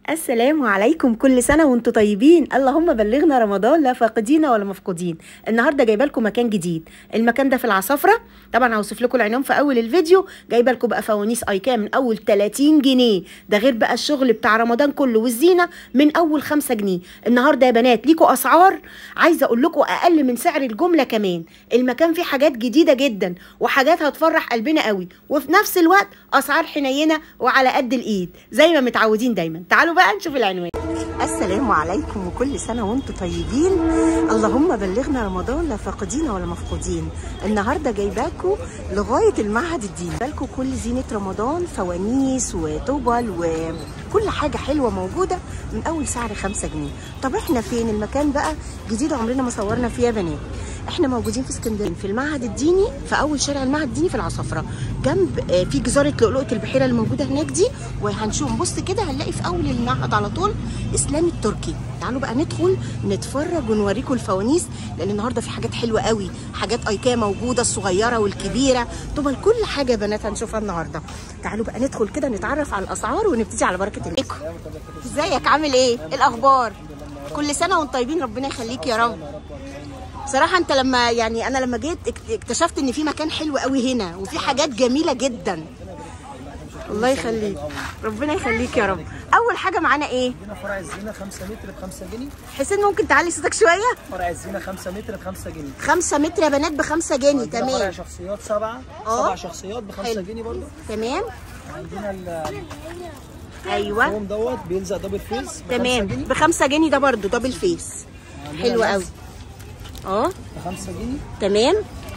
السلام عليكم كل سنة وانتم طيبين اللهم بلغنا رمضان لا فاقدين ولا مفقودين النهاردة جايبه لكم مكان جديد المكان ده في العصافرة طبعا هوصف لكم العنوان في اول الفيديو جايبه لكم بقى فوانيس ايكيا من اول 30 جنيه ده غير بقى الشغل بتاع رمضان كله والزينة من اول 5 جنيه النهاردة يا بنات ليكوا اسعار عايزة اقول لكم اقل من سعر الجملة كمان المكان فيه حاجات جديدة جدا وحاجات هتفرح قلبنا قوي وفي نفس الوقت اسعار حنينة وعلى قد الايد زي ما متعودين دايما تعالوا بقى نشوف العنوان السلام عليكم وكل سنة وانتم طيبين اللهم بلغنا رمضان لا فاقدين ولا مفقودين النهاردة جايباكم لغاية المعهد الديني بالكم كل زينة رمضان فوانيس وطبل وكل حاجة حلوة موجودة من أول سعر خمسة جنيه طب احنا فين المكان بقى جديد عمرنا ما صورنا فيه يا بنات احنا موجودين في اسكندريه في المعهد الديني في اول شارع المعهد الديني في العصافره جنب آه، في جزاره لؤلؤه البحيره اللي موجوده هناك دي وهنشوف بص كده هنلاقي في اول المعهد على طول اسلامي التركي تعالوا بقى ندخل نتفرج ونوريكم الفوانيس لان النهارده في حاجات حلوه قوي حاجات ايكيا موجوده الصغيره والكبيره طبعا كل حاجه يا بنات هنشوفها النهارده تعالوا بقى ندخل كده نتعرف على الاسعار ونبتدي على بركه الله ازيك عامل ايه ايه الاخبار كل سنه وانتم طيبين ربنا يخليك يا رب صراحة انت لما يعني انا لما جيت اكت- اكتشفت ان في مكان حلو قوي هنا وفي حاجات جميلة جدا الله يخليك ربنا يخليك يا رب اول حاجة معانا ايه هنا فرع الزينة 5 متر ب 5 جنيه حسين ممكن تعلي صوتك شوية فرع الزينة 5 متر ب 5 جنيه خمسة متر يا بنات بخمسة جنيه عندنا فرع تمام شخصيات سبعة اه. سبع شخصيات ب 5 حلو. جنيه برضه تمام عندنا ال- ايوه الفوم دوت بيلزق دبل فيس ب 5 تمام جنيه بخمسة جنيه ده برضو دبل فيس عندنا حلو لزق قوي اه ب 5 جنيه تمام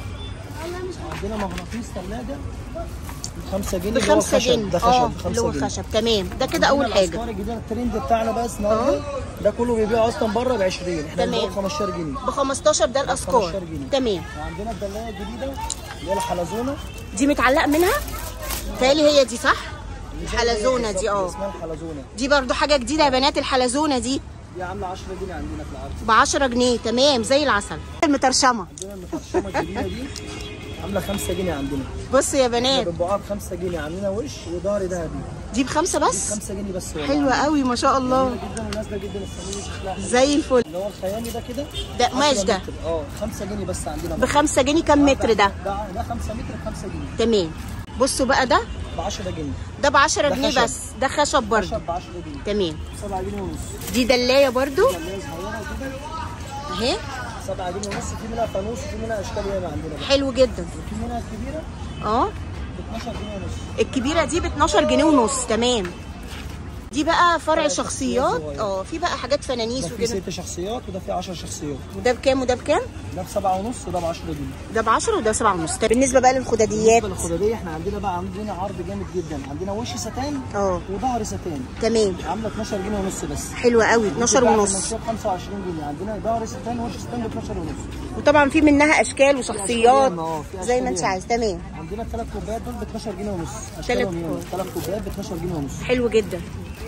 عندنا مغناطيس ثلاجة ب 5 جنيه اللي هو بخمسة خشب جنيه ده اه خشب ب اللي هو 5 جنيه خشب تمام ده كده اول عندنا حاجة الاسعار الجديده الترند بتاعنا بقى النهارده ده كله بيبيع اصلا بره ب 20 احنا تمام. بنبيعه ب 15 جنيه ب 15 ده الاسكار 15 جنيه. تمام وعندنا الدلايه الجديده اللي هي الحلزونه دي متعلق منها تالي هي دي صح الحلزونه دي اه اسمها الحلزونه دي برضو حاجه جديده يا بنات الحلزونه دي دي عامله 10 جنيه عندنا في العرض ب 10 جنيه تمام زي العسل المترشمه عندنا المترشمه الجديده دي عامله 5 جنيه عندنا بصوا يا بنات بنبيعها ب 5 جنيه عاملين وش وظهر ذهبي دي بخمسه بس 5 جنيه بس والله. حلوه قوي ما شاء الله جدا ونازله جدا الصينيه شكلها حلو. زي الفل اللي هو الخيالي ده كده ده قماش 10 ده متر. اه 5 جنيه بس عندنا بخمسة جنيه كام متر ده ده ده 5 متر ب 5 جنيه تمام بصوا بقى ده ب 10 جنيه ده ب 10 ده جنيه خشب. بس ده خشب برضو خشب ب 10 جنيه تمام 7 جنيه ونص دي دلايه برضو اللي هي صغيره كده اهي 7 جنيه ونص في منها فانوس وفي منها اشكال ياما عندنا بقى. حلو جدا في منها الكبيره اه ب 12 جنيه ونص الكبيره دي ب 12 جنيه ونص تمام دي بقى فرع شخصيات اه في بقى حاجات فنانيس ده في وكده ست شخصيات وده في 10 شخصيات وده بكام وده بكام ده ب 7 ونص وده ب 10 جنيه ده ب 10 وده 7 ونص طب بالنسبه بقى للخداديات بالنسبه للخداديه احنا عندنا بقى عندنا عرض جامد جدا عندنا وش ستان اه وظهر ستان تمام عامله 12 جنيه ونص بس حلوه قوي 12 بتتباع ونص بالمنشور ب 25 جنيه عندنا ظهر ستان وش ستان ب 12 ونص وطبعا في منها اشكال وشخصيات اه، في زي ما انت أشكال عايز تمام عندنا الثلاث كوبايات دول ب 12 جنيه ونص تلات ثلاث كوبايات ب 12 جنيه ونص حلو جدا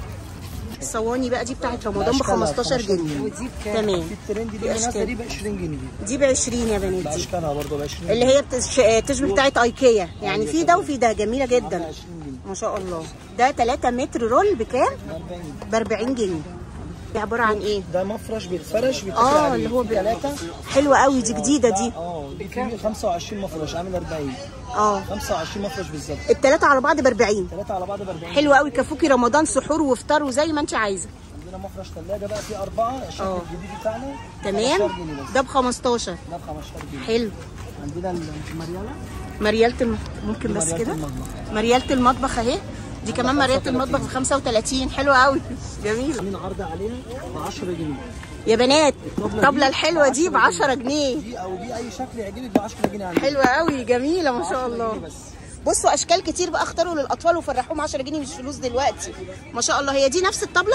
الصواني بقى دي بتاعت رمضان ب أشكالها 15 جنيه تمام في الترند دي في الناس أشكال. دي ب 20 جنيه دي دي ب 20 يا بنات دي باشكالها برضه ب 20 اللي هي بتش... تشبه بتاعت ايكيا يعني في ده وفي ده جميله جدا 20 جنيه ما شاء الله ده 3 متر رول بكام ب 40 ب 40 جنيه دي عباره عن ايه ده مفرش بيتفرش بيتفرش اه عليه اللي هو في ثلاثة حلوه قوي دي جديده دي اه دي في 25 مفرش عامل 40 اه 25 مفرش بالظبط الثلاثه على بعض ب 40 ثلاثة على بعض ب 40 حلوه قوي كفوكي رمضان سحور وافطار وزي ما انت عايزه عندنا مفرش ثلاجة بقى فيه أربعة الشكل اه. الجديد بتاعنا تمام 15 جنيه بس ده ب 15 ده ب 15 جنيه حلو عندنا المريالة مريالة الم... ممكن بس مريالة كده المطبخ. مريالة المطبخ اهي دي كمان مريالة 35. المطبخ ب 35 حلوه قوي جميله عاملين عرض عليها ب 10 جنيه يا بنات الطبلة الطبله دي الحلوه دي ب 10 10 جنيه دي أو دي أي شكل يعجبك ب 10 جنيه عندنا حلوه قوي جميله ما شاء 10 الله جنيه بس بصوا اشكال كتير بقى اختاروا للاطفال وفرحوهم 10 جنيه مش فلوس دلوقتي ما شاء الله هي دي نفس الطبله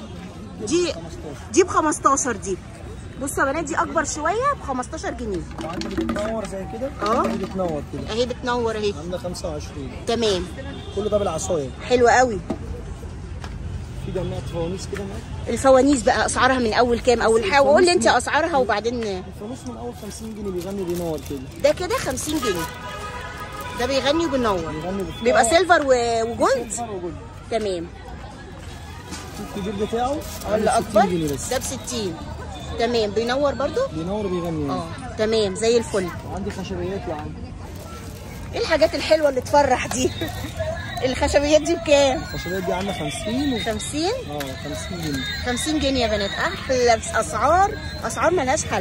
دي 15 دي ب 15 دي بصوا يا بنات دي اكبر شويه ب 15 جنيه وعندك اللي بتنور زي كده اه. اللي بتنور كده اهي بتنور اهي عاملة 25 تمام كل ده بالعصاية حلوه قوي في جنات فوانيس كده معاك الفوانيس بقى اسعارها من اول كام اول حاجه قول لي انت اسعارها وبعدين الفانوس من أول 50 جنيه بيغني بينور كده ده كده 50 جنيه ده بيغني وبينور بيغني بفلاوة. بيبقى سيلفر و- وجولد سيلفر وجولد تمام الكبير بتاعه عامل ولا 60 اكبر جنيه بس ده ب 60 تمام بينور برضو بينور وبيغني اه يعني تمام زي الفل وعندي خشبيات يا عم ايه الحاجات الحلوه اللي تفرح دي الخشبيات دي بكام الخشبيات دي عامله 50 و... 50 اه 50 جنيه 50 جنيه يا بنات احلى اسعار اسعار ملهاش حل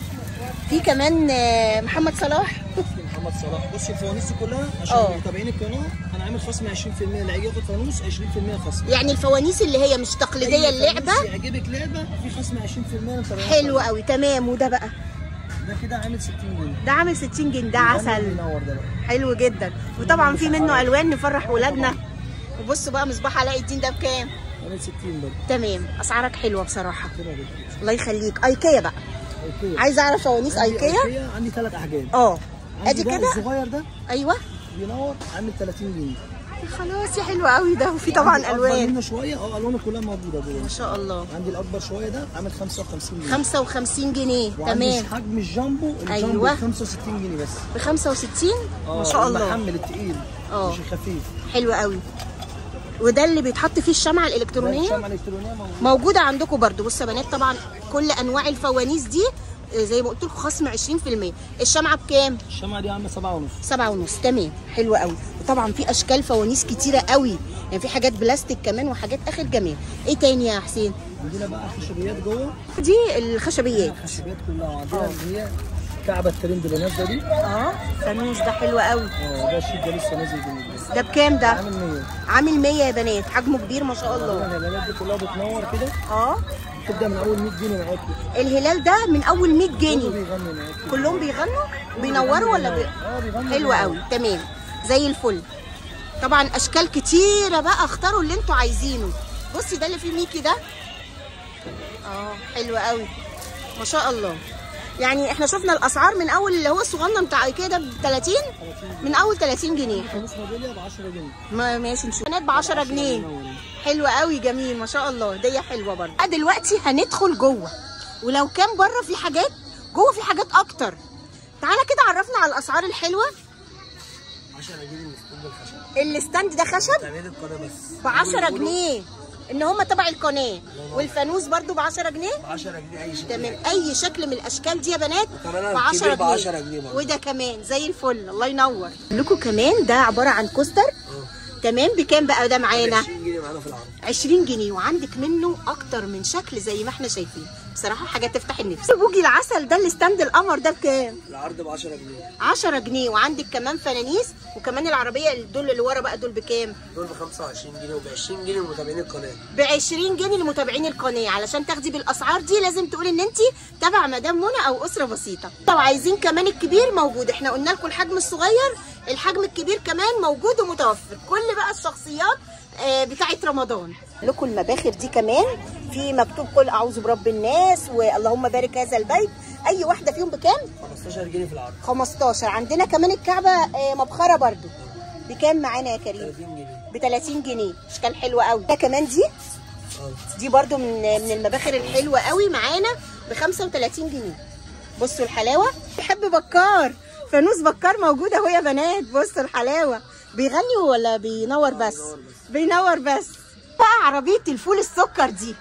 في كمان آه، محمد صلاح محمد صلاح بص الفوانيس دي كلها عشان اه. متابعين القناه انا عامل خصم 20% اللي هيجي ياخد فانوس 20% خصم يعني الفوانيس اللي هي مش تقليديه أي اللعبه فانوس يعجبك لعبه في خصم 20% متابعين حلو قوي تمام وده بقى ده كده عامل 60 جنيه ده عامل 60 جنيه ده ده عسل بينور ده بقى حلو جدا وطبعا في منه الوان نفرح ولادنا وبصوا بقى مصباح علاء الدين ده بكام عامل 60 برضه تمام اسعارك حلوه بصراحه كده جدا الله يخليك ايكيا بقى اوكي عايزه اعرف فوانيس عندي ايكيا ايكيا عندي ثلاث احجام اه عندي ادي ده كده الصغير ده ايوه بينور عامل 30 جنيه خلاص يا حلو قوي ده وفي عندي طبعا الأكبر الوان منه شويه اه الوانه كلها موجوده ما جوه شاء الله عندي الاكبر شويه ده عامل 55 جنيه 55 جنيه وعندي تمام حجم الجامبو الجامبو أيوة. ب 65 جنيه بس ب 65 ما اه شاء الله المحمل التقيل اه. مش الخفيف حلو قوي وده اللي بيتحط فيه الشمعة ده الإلكترونية الشمعة الالكترونيه موجوده موجودة عندكم برضو بصوا يا بنات طبعا كل أنواع الفوانيس دي آه، زي ما قلت لكم خصم 20% الشمعة بكام؟ الشمعة دي عامله 7 ونص سبعة ونص تمام حلو قوي وطبعا في أشكال فوانيس كتيرة قوي يعني في حاجات بلاستيك كمان وحاجات آخر جمال إيه تاني يا حسين؟ عندنا بقى خشبيات جوه دي الخشبيات الخشبيات كلها وعندنا اللي هي كعبه الترند اللي نازله دي اه فانوس ده حلو قوي اه ده الشيك ده لسه نازل جديد ده بكام ده؟ عامل 100 عامل 100 يا بنات حجمه كبير ما شاء الله الهلالات دي كلها بتنور كده اه تبدا من اول 100 جنيه معاكي الهلال ده من اول 100 كله جنيه بيغني معاكي كلهم بيغنوا بينوروا ولا بي... اه بيغني حلو قوي تمام زي الفل طبعا اشكال كتيره بقى اختاروا اللي انتوا عايزينه بصي ده اللي فيه ميكي ده اه حلو قوي ما شاء الله يعني احنا شفنا الاسعار من اول اللي هو الصغنن بتاع كده ب 30 من اول 30 جنيه فانوس ميداليه ب 10 جنيه ما ماشي نشوف بنات ب 10 جنيه حلوه قوي جميل ما شاء الله دي حلوه برضه آه، دلوقتي هندخل جوه ولو كان بره في حاجات جوه في حاجات اكتر تعالى كده عرفنا على الاسعار الحلوه 10 جنيه من كل الخشب الستاند ده خشب تعمير القناه بس ب 10 جنيه ان هم تبع القناه والفانوس برضو ب 10 جنيه ب 10 جنيه اي شيء تمام اي شكل من الاشكال دي يا بنات وكمان ب 10 الكبير ب جنيه 10 جنيه برضه. وده كمان زي الفل الله ينور لكم كمان ده عباره عن كوستر تمام بكام بقى ده معانا 20 جنيه معانا في العرض 20 جنيه وعندك منه اكتر من شكل زي ما احنا شايفين بصراحه حاجه تفتح النفس بوجي العسل ده اللي ستاند القمر ده بكام العرض ب 10 جنيه 10 جنيه وعندك كمان فنانيس وكمان العربيه دول اللي ورا بقى دول بكام دول ب 25 جنيه وب 20 جنيه لمتابعين القناه ب 20 جنيه لمتابعين القناه علشان تاخدي بالاسعار دي لازم تقولي ان انت تبع مدام منى او اسره بسيطه لو عايزين كمان الكبير موجود احنا قلنا لكم الحجم الصغير الحجم الكبير كمان موجود ومتوفر كل بقى الشخصيات آه، بتاعه رمضان لكم المباخر دي كمان في مكتوب قل اعوذ برب الناس واللهم بارك هذا البيت اي واحده فيهم بكام 15 جنيه في العرض 15 عندنا كمان الكعبه آه، مبخره برضو بكام معانا يا كريم 30 جنيه ب 30 جنيه اشكال حلوه قوي ده كمان دي اه دي برضو من من المباخر الحلوه قوي معانا ب 35 جنيه بصوا الحلاوه بحب بكار فانوس بكار موجود اهو يا بنات بصوا الحلاوه بيغني ولا بينور بس بينور بس بقى عربيه الفول السكر دي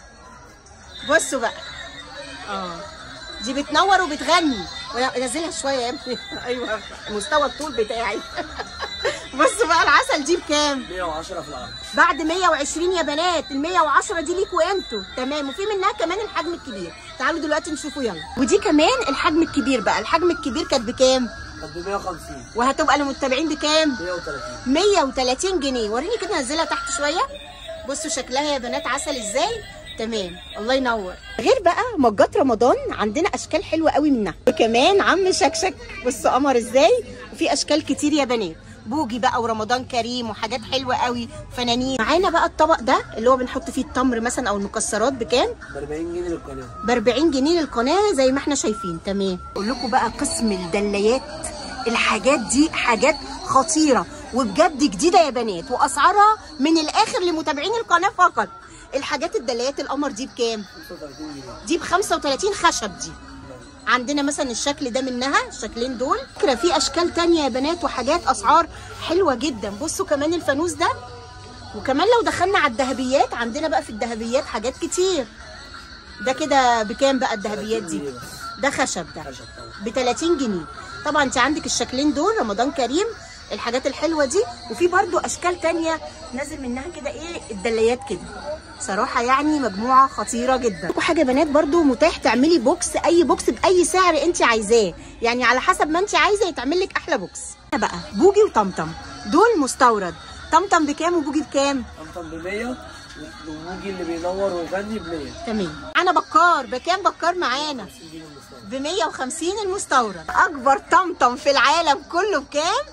بصوا بقى اه دي بتنور وبتغني وأنا- نزلها شويه يا ابني ايوه مستوى الطول بتاعي بصوا بقى العسل دي بكام 110 في العرض بعد 120 يا بنات ال 110 دي ليكوا انتوا تمام وفي منها كمان الحجم الكبير تعالوا دلوقتي نشوفوا يلا ودي كمان الحجم الكبير بقى الحجم الكبير كانت بكام طب ب 150 وهتبقى للمتابعين بكام 130 130 جنيه وريني كده نزلها تحت شويه بصوا شكلها يا بنات عسل ازاي تمام الله ينور غير بقى مجات رمضان عندنا اشكال حلوه قوي منها وكمان عم شكشك بصوا قمر ازاي وفي اشكال كتير يا بنات بوجي بقى ورمضان كريم وحاجات حلوه قوي فنانين معانا بقى الطبق ده اللي هو بنحط فيه التمر مثلا او المكسرات بكام ب 40 جنيه للقناه ب 40 جنيه للقناه زي ما احنا شايفين تمام اقول لكم بقى قسم الدلايات الحاجات دي حاجات خطيره وبجد جديده يا بنات واسعارها من الاخر لمتابعين القناه فقط الحاجات الدلايات القمر دي بكام 35 جنيه دي ب 35 خشب دي عندنا مثلا الشكل ده منها الشكلين دول فكرة في اشكال تانية يا بنات وحاجات اسعار حلوة جدا بصوا كمان الفانوس ده وكمان لو دخلنا على الذهبيات عندنا بقى في الذهبيات حاجات كتير ده كده بكام بقى الذهبيات دي ده خشب ده خشب طبعا ب 30 جنيه طبعا انت عندك الشكلين دول رمضان كريم الحاجات الحلوه دي وفي برضو اشكال تانية نازل منها كده ايه الدليات كده صراحه يعني مجموعه خطيره جدا وحاجه يا بنات برضو متاح تعملي بوكس اي بوكس باي سعر انت عايزاه يعني على حسب ما انت عايزه يتعمل لك احلى بوكس هنا بقى بوجي وطمطم دول مستورد طمطم بكام وبوجي بكام طمطم ب 100 وموجي اللي بينور ويغني ب 100 تمام انا بكار بكام بكار معانا ب 150 المستورد اكبر طمطم في العالم كله بكام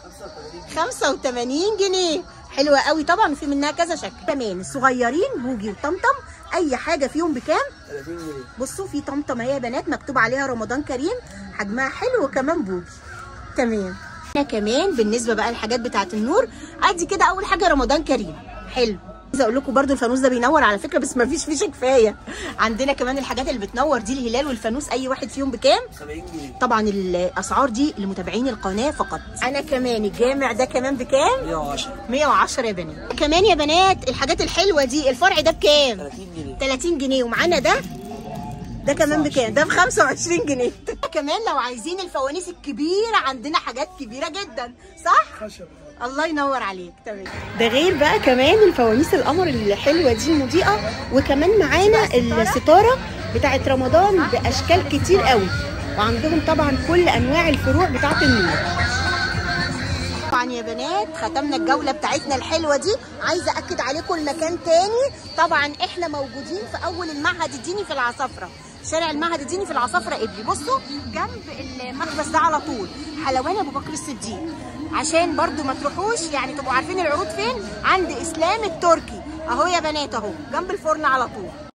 85 جنيه حلوه قوي طبعا في منها كذا شكل كمان الصغيرين بوجي وطمطم اي حاجه فيهم بكام 30 جنيه بصوا في طمطم اهي يا بنات مكتوب عليها رمضان كريم حجمها حلو وكمان بوجي تمام انا كمان بالنسبه بقى للحاجات بتاعه النور ادي كده اول حاجه رمضان كريم حلو عايزه اقول لكم برده الفانوس ده بينور على فكره بس ما فيش فيشه كفايه عندنا كمان الحاجات اللي بتنور دي الهلال والفانوس اي واحد فيهم بكام 70 جنيه طبعا الاسعار دي لمتابعين القناه فقط انا كمان الجامع ده كمان بكام 110 110 يا بنات كمان يا بنات الحاجات الحلوه دي الفرع ده بكام 30 جنيه 30 جنيه ومعانا ده ده كمان بكام ده ب 25 جنيه كمان لو عايزين الفوانيس الكبيره عندنا حاجات كبيره جدا صح خشب الله ينور عليك تمام ده غير بقى كمان الفوانيس القمر الحلوه دي مضيئه وكمان معانا الستاره بتاعت رمضان باشكال كتير قوي وعندهم طبعا كل انواع الفروع بتاعت النور طبعا يا بنات ختمنا الجوله بتاعتنا الحلوه دي عايزه اكد عليكم المكان تاني طبعا احنا موجودين في اول المعهد الديني في العصافره شارع المعهد الديني في العصافره ابلي بصوا جنب المخبز ده على طول حلوان ابو بكر الصديق عشان برضو ما تروحوش يعني تبقوا عارفين العروض فين عند اسلام التركي اهو يا بنات اهو جنب الفرن على طول